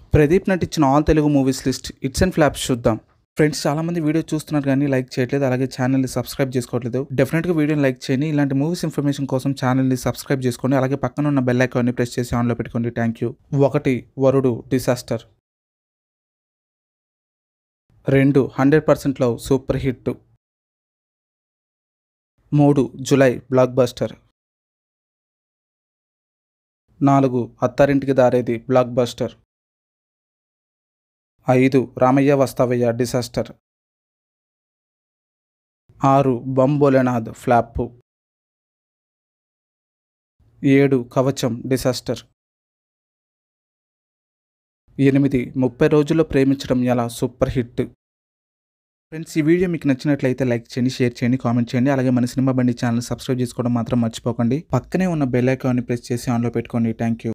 ప్రదీప్ నటించిన all Telugu movies list hits and flops చూద్దాం friends చాలా మంది వీడియో చూస్తున్నారు కానీ లైక్ చేయట్లేదు అలాగే ఛానల్ని సబ్స్క్రైబ్ చేసుకోవట్లేదు డెఫినెట్గా వీడియోని లైక్ చేయండి ఇలాంటి మూవీస్ ఇన్ఫర్మేషన్ కోసం ఛానల్ని సబ్స్క్రైబ్ చేసుకోండి అలాగే పక్కన ఉన్న బెల్ ఐకాన్ని ప్రెస్ చేసి ఆన్లో పెట్టుకోండి థ్యాంక్ యూ ఒకటి వరుడు డిసాస్టర్ రెండు hundred percent love super hit మూడు జులై బ్లాక్ బస్టర్ నాలుగు అత్తారింటికి దారేది బ్లాక్ బస్టర్ ఐదు రామయ్య వస్తావయ్య డిసాస్టర్ ఆరు బంబోలనాథ్ ఫ్లాప్ ఏడు కవచం డిసాస్టర్ ఎనిమిది ముప్పై రోజుల్లో ప్రేమించడం ఎలా సూపర్ హిట్ ఫ్రెండ్స్ ఈ వీడియో మీకు నచ్చినట్లయితే లైక్ చేయండి షేర్ చేయండి కామెంట్ చేయండి అలాగే మన సినిమా బండి ఛానల్ సబ్స్క్రైబ్ చేసుకోవడం మాత్రం మర్చిపోకండి పక్కనే ఉన్న బెల్ ఐకాన్ని ప్రెస్ చేసి ఆన్లో పెట్టుకోండి థ్యాంక్ యూ